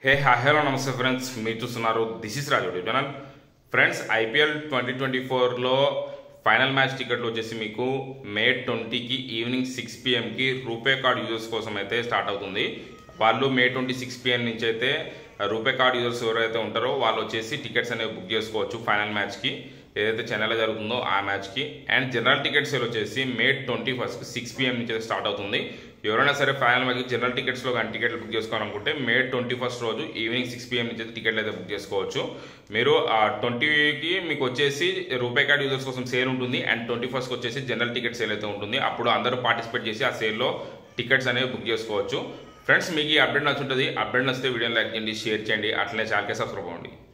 హే hi hello namaste friends మీరు చూస్తున్నారు this is Raju channel friends IPL twenty twenty ఫోర్లో final match టికెట్లు వచ్చేసి మీకు మే ట్వంటీకి ఈవినింగ్ సిక్స్ పిఎంకి రూపే కార్డ్ యూజర్స్ కోసం అయితే స్టార్ట్ అవుతుంది వాళ్ళు మే ట్వంటీ సిక్స్ పిఎం నుంచి అయితే రూపే కార్డ్ యూజర్స్ ఎవరైతే ఉంటారో వాళ్ళు వచ్చేసి టికెట్స్ అనేవి బుక్ చేసుకోవచ్చు ఫైనల్ మ్యాచ్కి ఏదైతే చెన్నైలో జరుగుతుందో ఆ మ్యాచ్కి అండ్ జనరల్ టికెట్స్ సేల్ వచ్చేసి May twenty first six PM నుంచి అయితే స్టార్ట్ అవుతుంది ఎవరైనా సరే ఫైనల్ మ్యాచ్కి జనరల్ టికెట్స్లో కానీ టికెట్లు బుక్ చేసుకోవాలనుకుంటే మే ట్వంటీ ఫస్ట్ రోజు ఈవినింగ్ సిక్స్ పిఎం నుంచి అయితే టికెట్లు అయితే బుక్ చేసుకోవచ్చు మీరు ఆ ట్వంటీకి మీకు వచ్చేసి రూపే కార్డ్ యూజర్స్ కోసం సేల్ ఉంటుంది అండ్ ట్వంటీ ఫస్ట్కి వచ్చేసి జనరల్ టికెట్ సేల్ అయితే ఉంటుంది అప్పుడు అందరూ పార్టిసిపేట్ చేసి ఆ సేల్లో టికెట్స్ అనేవి బుక్ చేసుకోవచ్చు ఫ్రెండ్స్ మీకు ఈ అప్డేట్ నచ్చుంటుంది అప్డేట్ నచ్చితే వీడియోని లైక్ చేయండి షేర్ చేయండి అట్లనే ఛానల్కే సబ్స్క్రైబ్ అవ్వండి